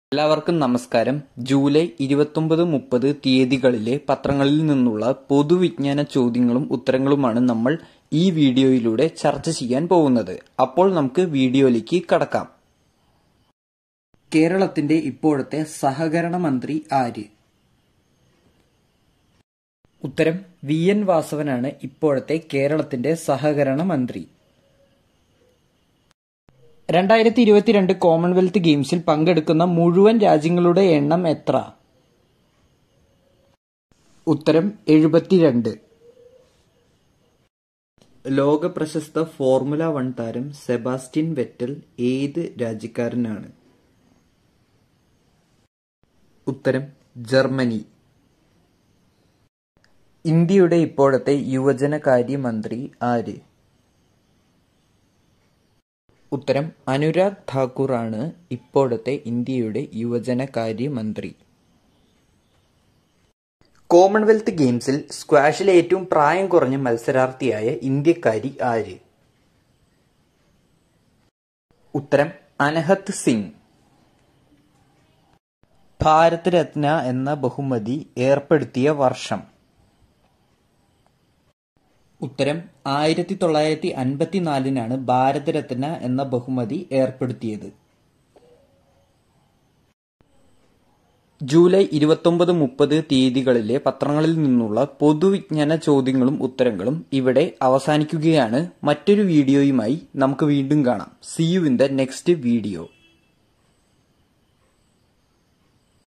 എല്ലാവർക്കും നമസ്കാരം ജൂലൈ ഇരുപത്തൊമ്പത് മുപ്പത് തീയതികളിലെ പത്രങ്ങളിൽ നിന്നുള്ള പൊതുവിജ്ഞാന ചോദ്യങ്ങളും ഉത്തരങ്ങളുമാണ് നമ്മൾ ഈ വീഡിയോയിലൂടെ ചർച്ച ചെയ്യാൻ പോകുന്നത് അപ്പോൾ നമുക്ക് വീഡിയോയിലേക്ക് കടക്കാം കേരളത്തിന്റെ ഇപ്പോഴത്തെ സഹകരണ മന്ത്രി ആര് ഉത്തരം വി എൻ വാസവനാണ് ഇപ്പോഴത്തെ കേരളത്തിന്റെ സഹകരണ മന്ത്രി രണ്ടായിരത്തി ഇരുപത്തിരണ്ട് കോമൺവെൽത്ത് ഗെയിംസിൽ പങ്കെടുക്കുന്ന മുഴുവൻ രാജ്യങ്ങളുടെ എണ്ണം എത്ര ഉത്തരം എഴുപത്തിരണ്ട് ലോക പ്രശസ്ത ഫോർമുല വൺ താരം സെബാസ്റ്റ്യൻ വെറ്റൽ ഏത് രാജ്യക്കാരനാണ് ഉത്തരം ജർമ്മനി ഇന്ത്യയുടെ ഇപ്പോഴത്തെ യുവജനകാര്യ മന്ത്രി ആര് ഉത്തരം അനുരാഗ് ഠാക്കൂർ ആണ് ഇപ്പോഴത്തെ ഇന്ത്യയുടെ യുവജനകാര്യ മന്ത്രി കോമൺവെൽത്ത് ഗെയിംസിൽ സ്ക്വാഷിലെ ഏറ്റവും പ്രായം കുറഞ്ഞ മത്സരാർത്ഥിയായ ഇന്ത്യക്കാരി ആര് ഉത്തരം അനഹത് സിംഗ് ഭാരത് രത്ന എന്ന ബഹുമതി ഏർപ്പെടുത്തിയ വർഷം ഉത്തരം ആയിരത്തി തൊള്ളായിരത്തി അൻപത്തിനാലിനാണ് ഭാരതരത്ന എന്ന ബഹുമതി ഏർപ്പെടുത്തിയത് ജൂലൈ ഇരുപത്തൊമ്പത് മുപ്പത് തീയതികളിലെ പത്രങ്ങളിൽ നിന്നുള്ള പൊതുവിജ്ഞാന ചോദ്യങ്ങളും ഉത്തരങ്ങളും ഇവിടെ അവസാനിക്കുകയാണ് മറ്റൊരു വീഡിയോയുമായി നമുക്ക് വീണ്ടും കാണാം see you in the next video